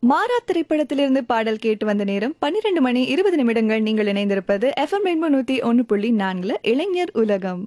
மாறா திரைப்படத்திலிருந்து பாடல் கேட்டு வந்த நேரம் பன்னிரண்டு மணி இருபது நிமிடங்கள் நீங்கள் இணைந்திருப்பது எஃப்எம் ரெயின்போ நூத்தி ஒன்னு புள்ளி நான்குல இளைஞர் உலகம்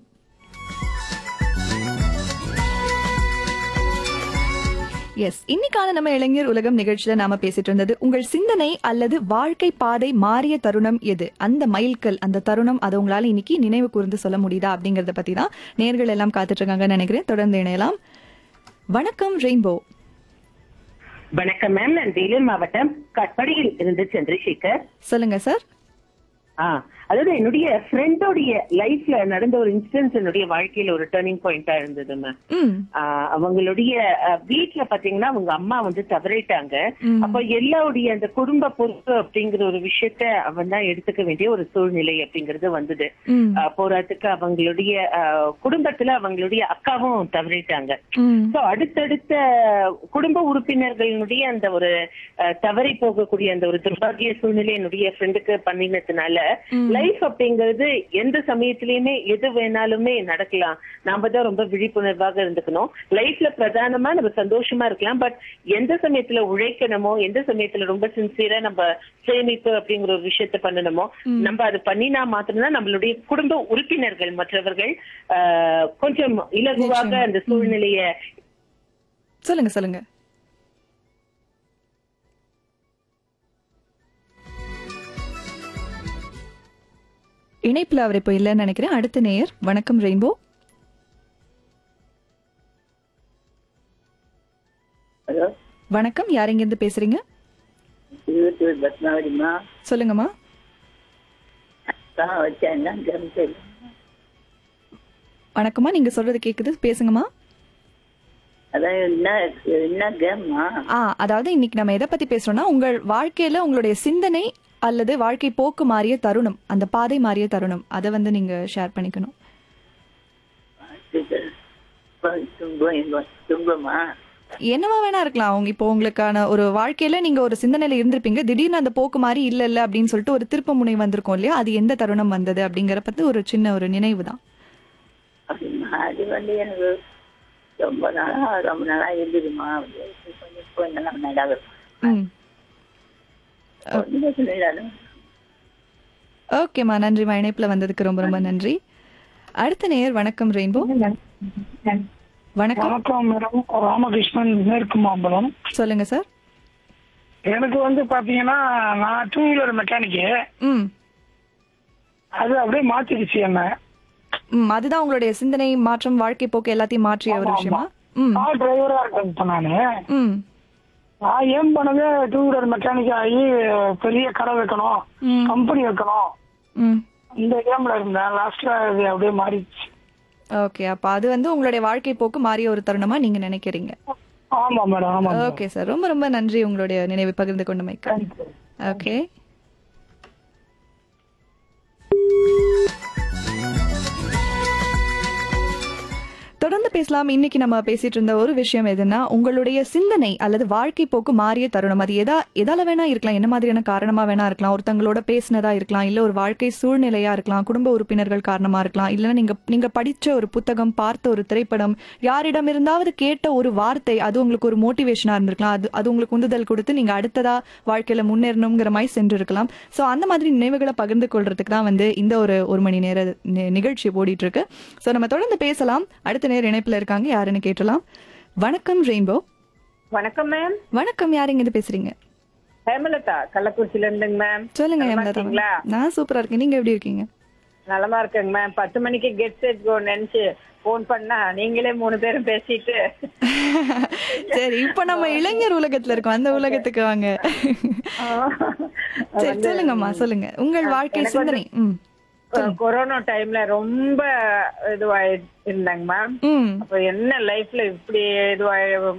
எஸ் இன்னைக்கான நம்ம இளைஞர் உலகம் நிகழ்ச்சியில நாம பேசிட்டு இருந்தது உங்கள் சிந்தனை அல்லது வாழ்க்கை பாதை மாறிய தருணம் எது அந்த மைல்கல் அந்த தருணம் அதை உங்களால இன்னைக்கு நினைவு கூர்ந்து சொல்ல முடியுதா அப்படிங்கறத பத்தி தான் நேர்கள் எல்லாம் காத்துட்டு இருக்காங்கன்னு நினைக்கிறேன் தொடர்ந்து இணையலாம் வணக்கம் ரெயின்போ வணக்கம் மேம் நான் வேலூர் மாவட்டம் கட்படியில் இருந்து சந்திரசேகர் சொல்லுங்க சார் ஆ அதாவது என்னுடைய ஃப்ரெண்டோடைய லைஃப்ல நடந்த ஒரு இன்சிடென்ட் என்னுடைய வாழ்க்கையில ஒரு டேர்னிங் பாயிண்டா இருந்தது மேம் ம் ஆ, அவங்களுடைய அ, வீட்ல பாத்தீங்கன்னா அவங்க அம்மா வந்து தவறிட்டாங்க ம். அப்ப எல்லாருடைய அந்த குடும்ப பொறுப்பு அப்படிங்கிற ஒரு விஷயத்த அவன் தான் எடுத்துக்க வேண்டிய ஒரு சூழ்நிலை அப்படிங்கறது வந்தது ம் ஆ, போராத்துக்கு அவங்களுடைய ஆ, குடும்பத்துல அவங்களுடைய அக்காவும் தவறிட்டாங்க ம் சோ அடுத்தடுத்த குடும்ப உறுப்பினர்களுடைய அந்த ஒரு அஹ், தவறி போகக்கூடிய அந்த ஒரு துர்பாகிய சூழ்நிலை என்னுடைய ஃப்ரெண்டுக்கு பண்ணினதுனால ம். லைஃப் அப்படிங்கிறது எந்த சமயத்திலயுமே எது வேணாலுமே நடக்கலாம் நாம தான் ரொம்ப விழிப்புணர்வாக இருந்துக்கணும் லைஃப்ல பிரதானமா நம்ம சந்தோஷமா இருக்கலாம் பட் எந்த சமயத்துல உழைக்கணுமோ எந்த சமயத்துல ரொம்ப சின்சியரா நம்ம சேமிப்பு அப்படிங்கிற ஒரு விஷயத்த பண்ணணுமோ நம்ம அது பண்ணினா மாத்திரம்தான் நம்மளுடைய குடும்ப உறுப்பினர்கள் மற்றவர்கள் ஆஹ், கொஞ்சம் இலகுவாக நிச்சயமா. அந்த சூழ்நிலைய சொல்லுங்க சொல்லுங்க இணைப்புல அவர் இப்போ இல்லைன்னு நினைக்கிறேன் அடுத்த நேயர் வணக்கம் ரெயின்போ ஹலோ வணக்கம் யார் இருந்து பேசுறீங்க இருபத்தூர் பத்மாவதிமா சொல்லுங்கம்மா தான் வச்சேன் என்னன்னு தெரியல வணக்கம்மா நீங்க சொல்றது கேக்குது பேசுங்கம்மா அதான் என்ன என்ன கேம்மா ஆ அதாவது இன்னைக்கு நம்ம எதை பத்தி பேசுறோம்னா உங்கள் வாழ்க்கையில உங்களுடைய சிந்தனை அல்லது வாழ்க்கை போக்கு மாறிய தருணம் அந்த பாதை மாறிய தருணம் அதை வந்து நீங்க ஷேர் பண்ணிக்கணும் துன்பம் துன்பமா என்னவா வேணா இருக்கலாம் அவங்க இப்போ உங்களுக்கான ஒரு வாழ்க்கையில நீங்க ஒரு சிந்தனையில இருந்திருப்பீங்க திடீர்னு அந்த போக்கு மாதிரி இல்ல இல்ல அப்படின்னு சொல்லிட்டு ஒரு திருப்ப முனை வந்திருக்கும் இல்லையா அது எந்த தருணம் வந்தது அப்படிங்கிற பத்தி ஒரு சின்ன ஒரு நினைவு தான் அப்படிமா அது வந்து எனக்கு ரொம்ப நாளா ரொம்ப நாளா இருந்துதுமா கொஞ்சம் கொஞ்சம் நல்லா நடாது ம் ஓகேம்மா நன்றிம்மா இணைப்புல வந்ததுக்கு ரொம்ப ரொம்ப நன்றி அடுத்த நேயர் வணக்கம் ரெயின்போ வணக்கம் வணக்கம் மேடம் ராமகிருஷ்ணன் மேற்கு மாம்பலம் சொல்லுங்க சார் எனக்கு வந்து பாத்தீங்கன்னா நான் டூ வீலர் மெக்கானிக்கு ம் அது அப்படியே மாத்திடுச்சு என்ன ம் அதுதான் உங்களுடைய சிந்தனை மாற்றம் வாழ்க்கை போக்கு எல்லாத்தையும் மாற்றிய ஒரு விஷயமா ம் கார் டிரைவரா இருக்கேன் இப்ப நானு ம் நான் ஏன் பண்ணது டூ வீலர் மெக்கானிக் ஆகி பெரிய கடை வைக்கணும் ம் கம்பெனி வைக்கணும் ம் இந்த கேம்ல இருந்தேன் லாஸ்ட்ல அது அப்படியே மாறிடுச்சு ஓகே அப்ப அது வந்து உங்களுடைய வாழ்க்கை போக்கு மாறிய ஒரு தருணமா நீங்க நினைக்கிறீங்க ஆமா மேடம் ஆமா மேடம் ஓகே சார் ரொம்ப ரொம்ப நன்றி உங்களுடைய நினைவை பகிர்ந்து கொண்டமைக்கு தேங்க்யூ ஓகே தொடர்ந்து பேசலாம் இன்னைக்கு நம்ம பேசிட்டு இருந்த ஒரு விஷயம் எதுன்னா உங்களுடைய சிந்தனை அல்லது வாழ்க்கை போக்கு மாறிய தருணம் அது எதா எதால வேணா இருக்கலாம் என்ன மாதிரியான காரணமா வேணா இருக்கலாம் ஒருத்தங்களோட பேசினதா இருக்கலாம் இல்ல ஒரு வாழ்க்கை சூழ்நிலையா இருக்கலாம் குடும்ப உறுப்பினர்கள் காரணமா இருக்கலாம் இல்லைன்னா நீங்க நீங்க படிச்ச ஒரு புத்தகம் பார்த்த ஒரு திரைப்படம் யாரிடம் இருந்தாவது கேட்ட ஒரு வார்த்தை அது உங்களுக்கு ஒரு மோட்டிவேஷனா இருந்திருக்கலாம் அது அது உங்களுக்கு உந்துதல் கொடுத்து நீங்க அடுத்ததா வாழ்க்கையில முன்னேறணுங்கிற மாதிரி சென்று இருக்கலாம் சோ அந்த மாதிரி நினைவுகளை பகிர்ந்து கொள்றதுக்கு தான் வந்து இந்த ஒரு ஒரு மணி நேர நி- நிகழ்ச்சி ஓடிட்டு இருக்கு சோ நம்ம தொடர்ந்து பேசலாம் அடுத்த நேர இணைப்புல இருக்காங்க யாருன்னு கேட்டலாம் வணக்கம் ரெயின்போ வணக்கம் மேம் வணக்கம் யார் இங்க இருந்து பேசுறீங்க ஹேமலதா கள்ளக்குறிச்சில இருந்துங்க மேம் சொல்லுங்க நலமா ஹேமலதா இருக்கீங்களா? நான் சூப்பரா இருக்கேன் நீங்க எப்படி இருக்கீங்க நலமா இருக்கேங்க மேம் பத்து மணிக்கு கெட் செட் கோ நினைச்சு போன் பண்ணா நீங்களே மூணு பேரும் பேசிட்டு சரி இப்போ நம்ம இளைஞர் உலகத்துல இருக்கோம் அந்த உலகத்துக்கு வாங்க சரி சொல்லுங்கம்மா சொல்லுங்க உங்கள் வாழ்க்கை சிந்தனை ம் கொரோனா டைம்ல ரொம்ப இதுவா இருந்தாங்க மேம் ம் அப்ப என்ன லைஃப்ல இப்படி இதுவா